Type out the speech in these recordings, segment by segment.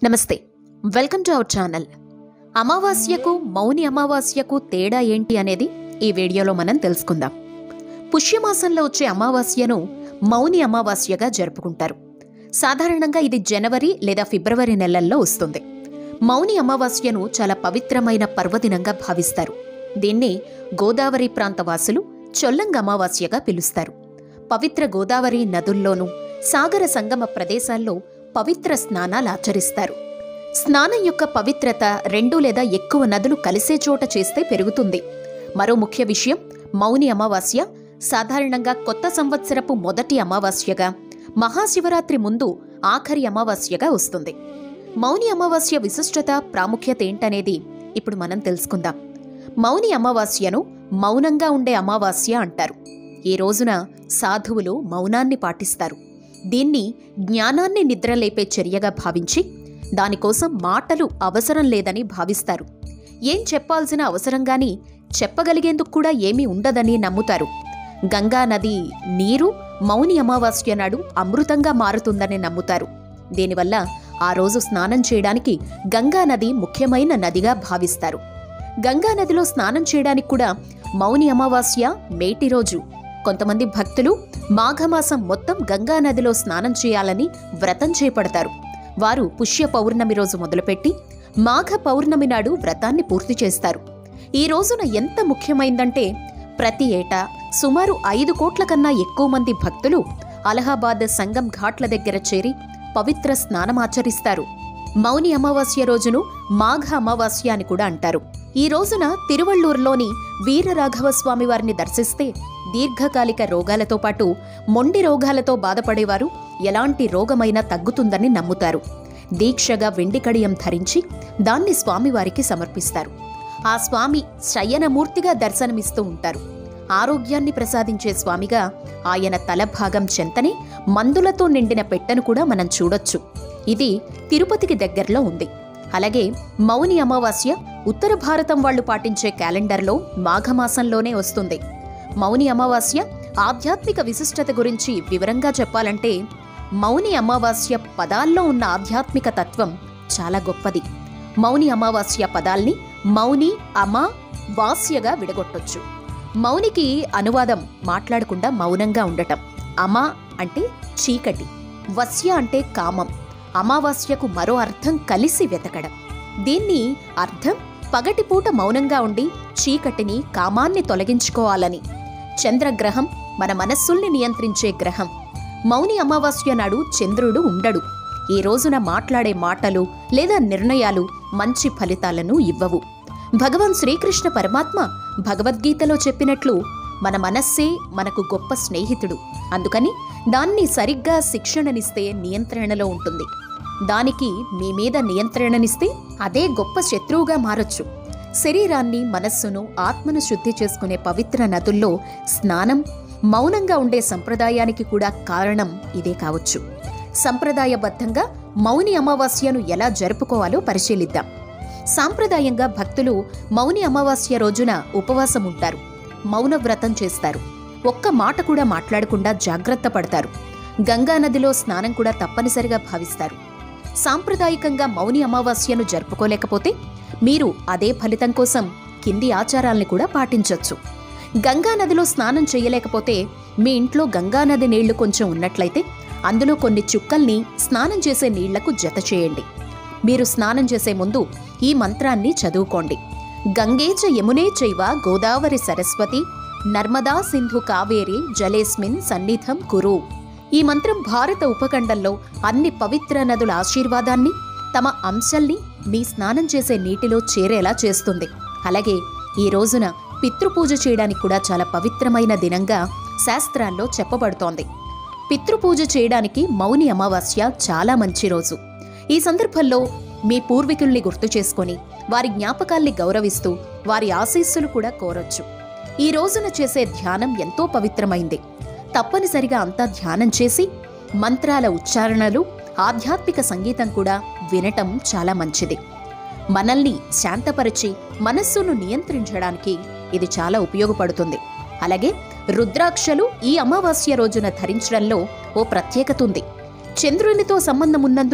నమస్తే welcome to our channel అమావాస్యకు మౌని అమావాస్యకు తేడా ఏంటి అనేది ఈ వీడియోలో మనం తెలుసుకుందాం పుష్యమాసంలో వచ్చే అమావాస్యను మౌని అమావాస్యగా జరుపుకుంటారు సాధారణంగా ఇది జనవరి లేదా ఫిబ్రవరి నెలల్లో వస్తుంది మౌని అమావాస్యను చాలా పవిత్రమైన పర్వదినంగా భావిస్తారు దీన్ని గోదావరి ప్రాంత వాసులు చొల్లంగ అమావాస్యగా పిలుస్తారు పవిత్ర గోదావరి నదుల్లోనూ సాగర సంగమ ప్రదేశాల్లో పవిత్ర స్నానాలు ఆచరిస్తారు స్నానం యొక్క పవిత్రత రెండు లేదా ఎక్కువ నదులు కలిసే చోట చేస్తే పెరుగుతుంది మరో ముఖ్య విషయం మౌని అమావాస్య సాధారణంగా కొత్త సంవత్సరపు మొదటి అమావాస్యగా మహాశివరాత్రి ముందు ఆఖరి అమావాస్యగా వస్తుంది మౌని అమావాస్య విశిష్టత ప్రాముఖ్యత ఏంటనేది ఇప్పుడు మనం తెలుసుకుందాం మౌని అమావాస్యను మౌనంగా ఉండే అమావాస్య అంటారు ఈ రోజున సాధువులు మౌనాన్ని పాటిస్తారు దీన్ని జ్ఞానాన్ని నిద్రలేపే చర్యగా భావించి దానికోసం మాటలు అవసరం లేదని భావిస్తారు ఏం చెప్పాల్సిన అవసరం గాని చెప్పగలిగేందుకు కూడా ఏమీ ఉండదని నమ్ముతారు గంగా నది నీరు మౌని అమావాస్య నాడు అమృతంగా మారుతుందని నమ్ముతారు దీనివల్ల ఆ రోజు స్నానం చేయడానికి గంగా నది ముఖ్యమైన నదిగా భావిస్తారు గంగా నదిలో స్నానం చేయడానికి కూడా మౌని అమావాస్య మేటి రోజు కొంతమంది భక్తులు మాఘమాసం మొత్తం గంగా నదిలో స్నానం చేయాలని వ్రతం చేపడతారు వారు పుష్య పౌర్ణమి రోజు మొదలుపెట్టి మాఘ పౌర్ణమి నాడు వ్రతాన్ని పూర్తి చేస్తారు ఈ రోజున ఎంత ముఖ్యమైందంటే ప్రతి ఏటా సుమారు ఐదు కోట్ల కన్నా ఎక్కువ మంది భక్తులు అలహాబాద్ సంగం ఘాట్ల దగ్గర చేరి పవిత్ర స్నానమాచరిస్తారు మౌని అమావాస్య రోజును మాఘ అమావాస్య అని కూడా అంటారు ఈ రోజున తిరువళ్ళూరులోని వీరరాఘవ స్వామి వారిని దర్శిస్తే దీర్ఘకాలిక రోగాలతో పాటు మొండి రోగాలతో బాధపడేవారు ఎలాంటి రోగమైనా తగ్గుతుందని నమ్ముతారు దీక్షగా వెండి కడియం ధరించి దాన్ని స్వామివారికి సమర్పిస్తారు ఆ స్వామి శయనమూర్తిగా దర్శనమిస్తూ ఉంటారు ఆరోగ్యాన్ని ప్రసాదించే స్వామిగా ఆయన తలభాగం చెంతనే మందులతో నిండిన పెట్టెను కూడా మనం చూడొచ్చు ఇది తిరుపతికి దగ్గరలో ఉంది అలాగే మౌని అమావాస్య ఉత్తర భారతం వాళ్ళు పాటించే క్యాలెండర్లో మాఘమాసంలోనే వస్తుంది మౌని అమావాస్య ఆధ్యాత్మిక విశిష్టత గురించి వివరంగా చెప్పాలంటే మౌని అమావాస్య పదాల్లో ఉన్న ఆధ్యాత్మిక తత్వం చాలా గొప్పది మౌని అమావాస్య పదాల్ని మౌని అమా వాస్యగా విడగొట్టొచ్చు మౌనికి అనువాదం మాట్లాడకుండా మౌనంగా ఉండటం అమా అంటే చీకటి వస్య అంటే కామం అమావాస్యకు మరో అర్థం కలిసి వెతకడం దీన్ని అర్థం పగటిపూట మౌనంగా ఉండి చీకటిని కామాన్ని తొలగించుకోవాలని చంద్రగ్రహం మన మనస్సుల్ని నియంత్రించే గ్రహం మౌని అమావాస్య నాడు చంద్రుడు ఉండడు ఈ రోజున మాట్లాడే మాటలు లేదా నిర్ణయాలు మంచి ఫలితాలను ఇవ్వవు భగవాన్ శ్రీకృష్ణ పరమాత్మ భగవద్గీతలో చెప్పినట్లు మన మనస్సే మనకు గొప్ప స్నేహితుడు అందుకని దాన్ని సరిగ్గా శిక్షణనిస్తే నియంత్రణలో ఉంటుంది దానికి మీ మీద నియంత్రణనిస్తే అదే గొప్ప శత్రువుగా మారొచ్చు శరీరాన్ని మనస్సును ఆత్మను శుద్ధి చేసుకునే పవిత్ర నదుల్లో స్నానం మౌనంగా ఉండే సంప్రదాయానికి కూడా కారణం ఇదే కావచ్చు సంప్రదాయబద్ధంగా మౌని అమావాస్యను ఎలా జరుపుకోవాలో పరిశీలిద్దాం సాంప్రదాయంగా భక్తులు మౌని అమావాస్య రోజున ఉపవాసం ఉంటారు మౌన వ్రతం చేస్తారు ఒక్క మాట కూడా మాట్లాడకుండా జాగ్రత్త పడతారు గంగా నదిలో స్నానం కూడా తప్పనిసరిగా భావిస్తారు సాంప్రదాయకంగా మౌని అమావాస్యను జరుపుకోలేకపోతే మీరు అదే ఫలితం కోసం కింది ఆచారాల్ని కూడా పాటించొచ్చు గంగా నదిలో స్నానం చేయలేకపోతే మీ ఇంట్లో గంగా నది నీళ్లు కొంచెం ఉన్నట్లయితే అందులో కొన్ని చుక్కల్ని స్నానం చేసే నీళ్లకు జత చేయండి మీరు స్నానం చేసే ముందు ఈ మంత్రాన్ని చదువుకోండి గంగే చ యమునే చైవ గోదావరి సరస్వతి నర్మదా సింధు కావేరి జలేస్మిన్ సన్నిధం కురు ఈ మంత్రం భారత ఉపఖండంలో అన్ని పవిత్ర నదుల ఆశీర్వాదాన్ని తమ అంశల్ని మీ స్నానం చేసే నీటిలో చేరేలా చేస్తుంది అలాగే ఈ రోజున పితృపూజ చేయడానికి కూడా చాలా పవిత్రమైన దినంగా శాస్త్రాల్లో చెప్పబడుతోంది పితృపూజ చేయడానికి మౌని అమావాస్య చాలా మంచి రోజు ఈ సందర్భంలో మీ పూర్వీకుల్ని గుర్తు చేసుకొని వారి జ్ఞాపకాల్ని గౌరవిస్తూ వారి ఆశీస్సులు కూడా కోరొచ్చు ఈ రోజున చేసే ధ్యానం ఎంతో పవిత్రమైంది తప్పనిసరిగా అంతా ధ్యానం చేసి మంత్రాల ఉచ్చారణలు ఆధ్యాత్మిక సంగీతం కూడా వినటం చాలా మంచిది మనల్ని శాంతపరిచి మనస్సును నియంత్రించడానికి ఇది చాలా ఉపయోగపడుతుంది అలాగే రుద్రాక్షలు ఈ అమావాస్య రోజున ధరించడంలో ఓ ప్రత్యేకత ఉంది చంద్రునితో సంబంధం ఉన్నందున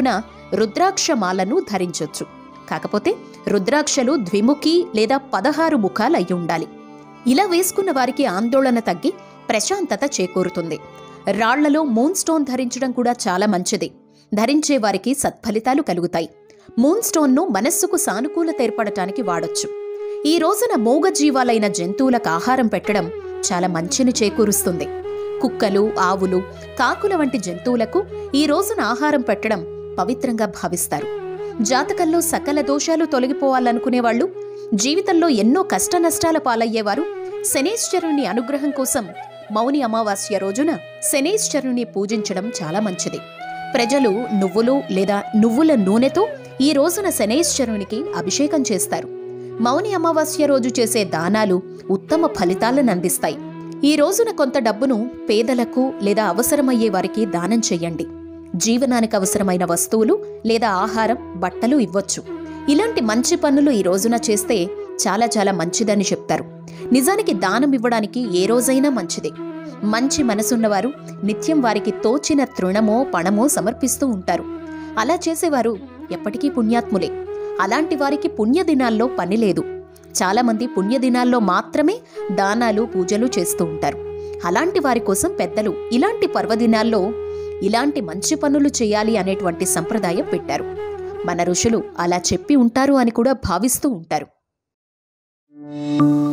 రుద్రాక్షమాలను ధరించొచ్చు కాకపోతే రుద్రాక్షలు ద్విముఖి లేదా పదహారు ముఖాలయ్యి ఉండాలి ఇలా వేసుకున్న వారికి ఆందోళన తగ్గి ప్రశాంతత చేకూరుతుంది రాళ్లలో మూన్ స్టోన్ ధరించడం కూడా చాలా మంచిది ధరించే వారికి సత్ఫలితాలు కలుగుతాయి మూన్ స్టోన్ను మనస్సుకు సానుకూలత ఏర్పడటానికి వాడొచ్చు ఈ రోజున మూగజీవాలైన జంతువులకు ఆహారం పెట్టడం చాలా మంచిని చేకూరుస్తుంది కుక్కలు ఆవులు కాకుల వంటి జంతువులకు ఈ రోజున ఆహారం పెట్టడం పవిత్రంగా భావిస్తారు జాతకంలో సకల దోషాలు తొలగిపోవాలనుకునే వాళ్ళు జీవితంలో ఎన్నో కష్ట నష్టాల పాలయ్యేవారు శనేశ్వరుని అనుగ్రహం కోసం మౌని అమావాస్య రోజున శనేశ్వరుని పూజించడం చాలా మంచిది ప్రజలు నువ్వులు లేదా నువ్వుల నూనెతో ఈ రోజున శనేశ్వరునికి అభిషేకం చేస్తారు మౌని అమావాస్య రోజు చేసే దానాలు ఉత్తమ ఫలితాలను అందిస్తాయి ఈ రోజున కొంత డబ్బును పేదలకు లేదా అవసరమయ్యే వారికి దానం చెయ్యండి జీవనానికి అవసరమైన వస్తువులు లేదా ఆహారం బట్టలు ఇవ్వొచ్చు ఇలాంటి మంచి పనులు ఈ రోజున చేస్తే చాలా చాలా మంచిదని చెప్తారు నిజానికి దానం ఇవ్వడానికి ఏ రోజైనా మంచిదే మంచి మనసున్నవారు నిత్యం వారికి తోచిన తృణమో పణమో సమర్పిస్తూ ఉంటారు అలా చేసేవారు ఎప్పటికీ పుణ్యాత్ములే అలాంటి వారికి పుణ్యదినాల్లో పని లేదు చాలామంది పుణ్యదినాల్లో మాత్రమే దానాలు పూజలు చేస్తూ ఉంటారు అలాంటి వారి కోసం పెద్దలు ఇలాంటి పర్వదినాల్లో ఇలాంటి మంచి పనులు చేయాలి అనేటువంటి సంప్రదాయం పెట్టారు మన ఋషులు అలా చెప్పి ఉంటారు అని కూడా భావిస్తూ ఉంటారు